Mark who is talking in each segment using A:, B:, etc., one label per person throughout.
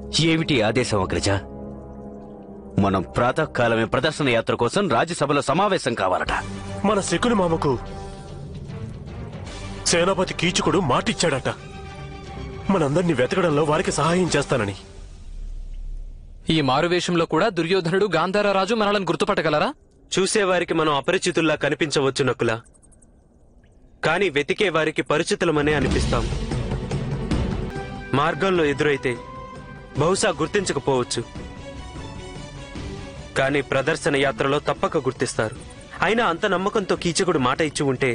A: ఏమిటి ఆదేశం అగ్రజ మనం ప్రాతకాలమే ప్రదర్శన యాత్ర కోసం రాజ్యసభలో సమావేశం కావాలట
B: మన శకుని మామకు సేనాపతి కీచుకుడు మాటిచ్చాడట మనందరినీ వెతకడంలో వారికి సహాయం చేస్తానని
C: ఈ మారువేషంలో కూడా దుర్యోధనుడు గాంధారరాజు మనలను గుర్తుపట్టగలరా
D: చూసేవారికి మనం అపరిచితుల్లా కనిపించవచ్చు నకుల కాని వెతికే వారికి పరిచితులమనే అనిపిస్తాం మార్గంలో ఎదురైతే బహుశా గుర్తించకపోవచ్చు కానీ ప్రదర్శన యాత్రలో తప్పక గుర్తిస్తారు అయినా అంత నమ్మకంతో కీచకుడు మాట ఇచ్చి ఉంటే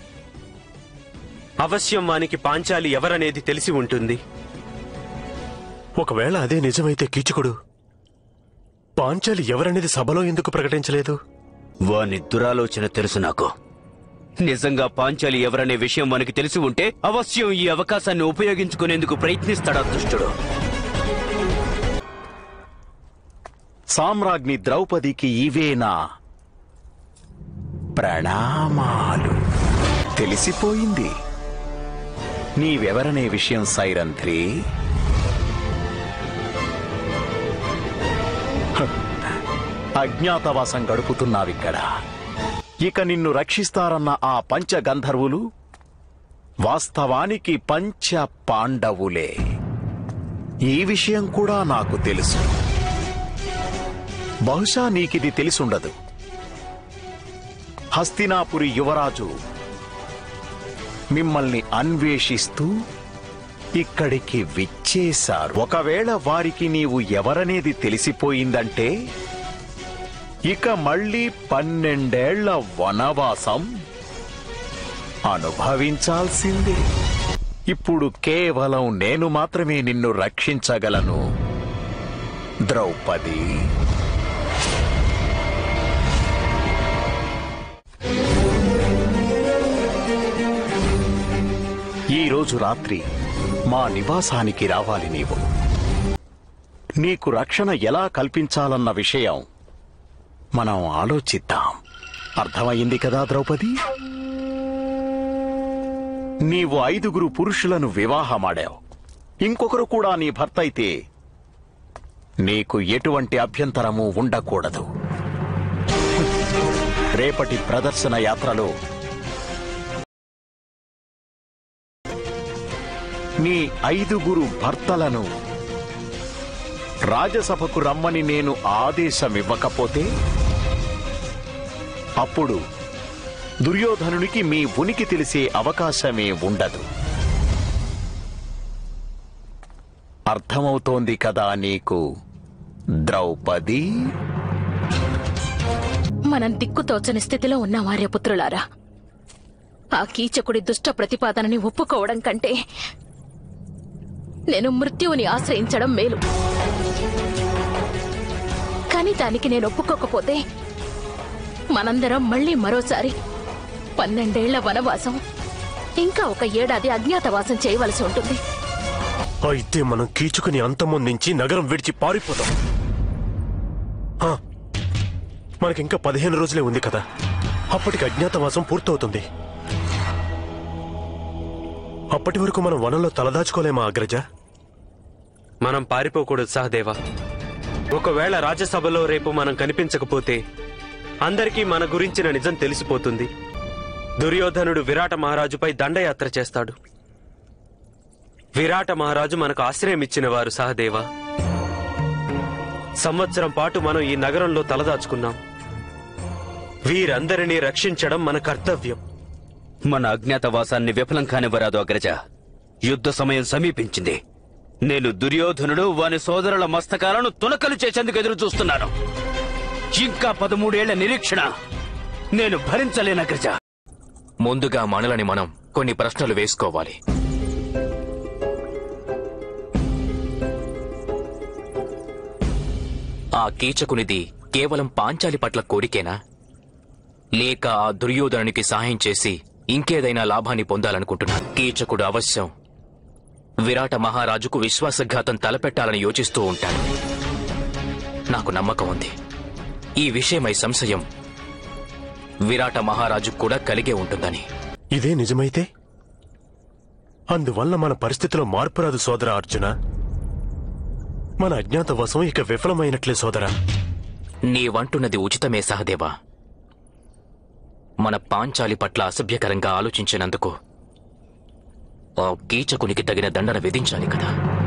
D: అవశ్యం వానికి పాంచాలి ఎవరనేది తెలిసి ఉంటుంది
B: ఒకవేళ అదే నిజమైతే కీచుకుడు పాంచాలి ఎవరనేది సభలో ఎందుకు ప్రకటించలేదు
A: వాని దురాలోచన తెలుసు నాకు నిజంగా పాంచాలి ఎవరనే విషయం మనకి తెలిసి ఉంటే అవశ్యం ఈ అవకాశాన్ని ఉపయోగించుకునేందుకు ప్రయత్నిస్తాడా దుష్టుడు
E: సామ్రాజ్ఞి ద్రౌపదికి ఇవేనా ప్రణామాలు తెలిసిపోయింది నీవెవరనే విషయం సైరంధ్రి హ, అజ్ఞాతవాసం గడుపుతున్నావిక్కడ ఇక నిన్ను రక్షిస్తారన్న ఆ పంచగంధర్వులు వాస్తవానికి పంచ పాండవులే ఈ విషయం కూడా నాకు తెలుసు బహుశా నీకిది తెలిసుండదు హస్తినాపురి యువరాజు మిమ్మల్ని అన్వేషిస్తూ ఇక్కడికి విచ్చేశారు ఒకవేళ వారికి నీవు ఎవరనేది తెలిసిపోయిందంటే ఇక మళ్ళీ పన్నెండేళ్ల వనవాసం అనుభవించాల్సిందే ఇప్పుడు కేవలం నేను మాత్రమే నిన్ను రక్షించగలను ద్రౌపది ఈ రోజు రాత్రి మా నివాసానికి రావాలి నీవు నీకు రక్షణ ఎలా కల్పించాలన్న విషయం మనం ఆలోచిద్దాం అర్థమయ్యింది కదా ద్రౌపది నీవు ఐదుగురు పురుషులను వివాహమాడావు ఇంకొకరు కూడా నీ భర్త అయితే నీకు ఎటువంటి అభ్యంతరము ఉండకూడదు రేపటి ప్రదర్శన యాత్రలో నీ ఐదుగురు భర్తలను రాజసభకు రమ్మని నేను ఆదేశమివ్వకపోతే అప్పుడు దుర్యోధనునికి మీ ఉనికి తెలిసే అవకాశమే ఉండదు అర్థమవుతోంది కదా నీకు ద్రౌపది
F: మనం దిక్కుతోచని స్థితిలో ఉన్నాం ఆర్యపుత్రులారా ఆ కీచకుడి దుష్ట ప్రతిపాదనని ఒప్పుకోవడం కంటే నేను మృత్యువుని ఆశ్రయించడం మేలు కాని దానికి నేను ఒప్పుకోకపోతే మనందరం మళ్ళీ మరోసారి పన్నెండేళ్ల వనవాసం ఇంకా ఒక ఏడాది అజ్ఞాతవాసం చేయవలసి ఉంటుంది
B: అయితే మనం కీచుకుని అంతమొందించి నగరం విడిచి పారిపోతాం ఆ, మనకింకా పదిహేను రోజులే ఉంది కదా అప్పటికి అజ్ఞాతవాసం పూర్తవుతుంది అప్పటి వరకు మనం వనంలో తలదాచుకోలేమా అగ్రజ
D: మనం పారిపోకూడదు సహదేవా ఒకవేళ రాజ్యసభలో రేపు మనం కనిపించకపోతే అందరికీ మన గురించిన నిజం తెలిసిపోతుంది దుర్యోధనుడు విరాట మహారాజుపై దండయాత్ర చేస్తాడు విరాట మహారాజు మనకు ఆశ్రయం ఇచ్చిన వారు సహదేవా సంవత్సరం పాటు మనం ఈ నగరంలో తలదాచుకున్నాం వీరందరినీ రక్షించడం మన కర్తవ్యం
A: మన అజ్ఞాతవాసాన్ని విఫలం కానివ్వరాదు అగ్రజ యుద్ధ సమయం సమీపించింది నేను దుర్యోధనుడు వాని సోదరుల మస్తకాలను తునకలు చేసేందుకు ఎదురు చూస్తున్నాను ఇంకా పదమూడేళ్ల నిరీక్షణ నేను భరించలేను అగ్రజ
G: ముందుగా మనలని మనం కొన్ని ప్రశ్నలు వేసుకోవాలి ఆ కీచకునిది కేవలం పాంచాలి పట్ల కోరికేనా లేక ఆ దుర్యోధనునికి సహాయం చేసి ఇంకేదైనా లాభాన్ని పొందాలనుకుంటున్నా కీచకుడు అవశ్యం విరాట మహారాజుకు విశ్వాసఘాతం తలపెట్టాలని యోచిస్తూ ఉంటాడు నాకు నమ్మకం ఉంది ఈ విషయమై సంశయం విరాట మహారాజు కూడా కలిగే ఉంటుందని
B: ఇదే నిజమైతే అందువల్ల మన పరిస్థితిలో మార్పు రాదు సోదర అర్జున మన అజ్ఞాతవాసం ఇక విఫలమైనట్లే సోదరా
G: నీవంటున్నది ఉచితమే సహదేవా మన పాంచాలి పట్ల అసభ్యకరంగా ఆలోచించినందుకు ఆ కీచకునికి తగిన దండన విధించాలి కదా